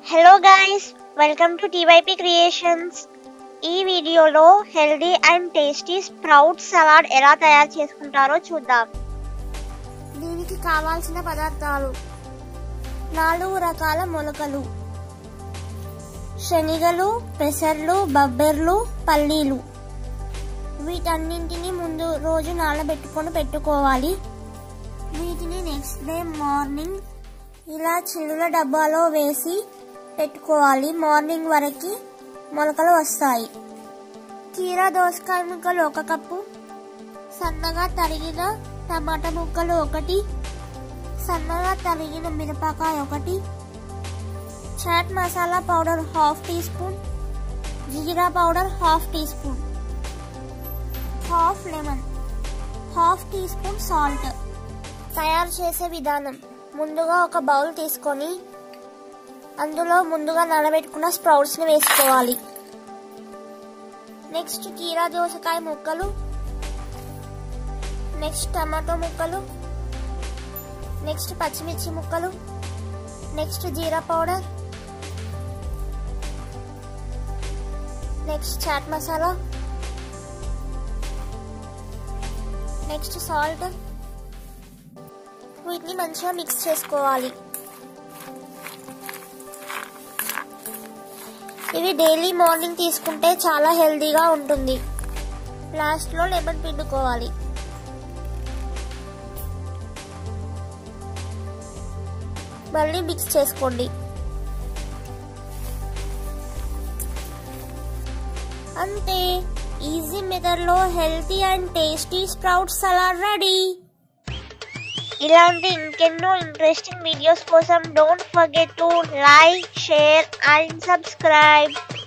hello guys welcome to TYP creations ఈ వీడియోలో healthy and tasty sprout salad ఎలా తయారు చేసుకుంటారో చూద్దాం దీనికి కావాల్సిన పదార్థాలు నాలుగు రకాల మొలకలు శనగలు పెసర్లు బబ్బెర్లు పల్లీలు వీటన్నింటిని ముందు రోజు నానబెట్టుకొని పెట్టుకోవాలి వీటిని నెక్స్ట్ డే మార్నింగ్ ఇలా చిల్లుల డబ్బాలో వేసి పెట్టుకోవాలి మార్నింగ్ వరకు మొలకలు వస్తాయి కీరా దోసకాయ ముక్కలు ఒక కప్పు సన్నగా తరిగిన టమాటా ముక్కలు ఒకటి సన్నగా తరిగిన మిరపకాయ ఒకటి chaat masala powder half teaspoon jeera powder half teaspoon half lemon half teaspoon salt తయారు చేసే విధానం ముందుగా ఒక బౌల్ తీసుకొని అందులో ముందుగా నానబెట్టుకున్న స్ప్రౌట్స్ని వేసుకోవాలి నెక్స్ట్ కీరా దోసకాయ ముక్కలు నెక్స్ట్ టమాటో ముక్కలు నెక్స్ట్ పచ్చిమిర్చి ముక్కలు next jeera powder next chaat masala next salt వీటిని మంచిగా మిక్స్ చేసుకోవాలి ఇవి డైలీ మార్నింగ్ తీసుకుంటే చాలా హెల్తీగా ఉంటుంది లాస్ట్లో లెమన్ పిండుకోవాలి మళ్ళీ మిక్స్ చేసుకోండి అంతే ఈజీ మెథడ్లో healthy and tasty sprout salad ready ఇలాంటి ఇంకెన్నో ఇంట్రెస్టింగ్ వీడియోస్ కోసం don't forget to like share and subscribe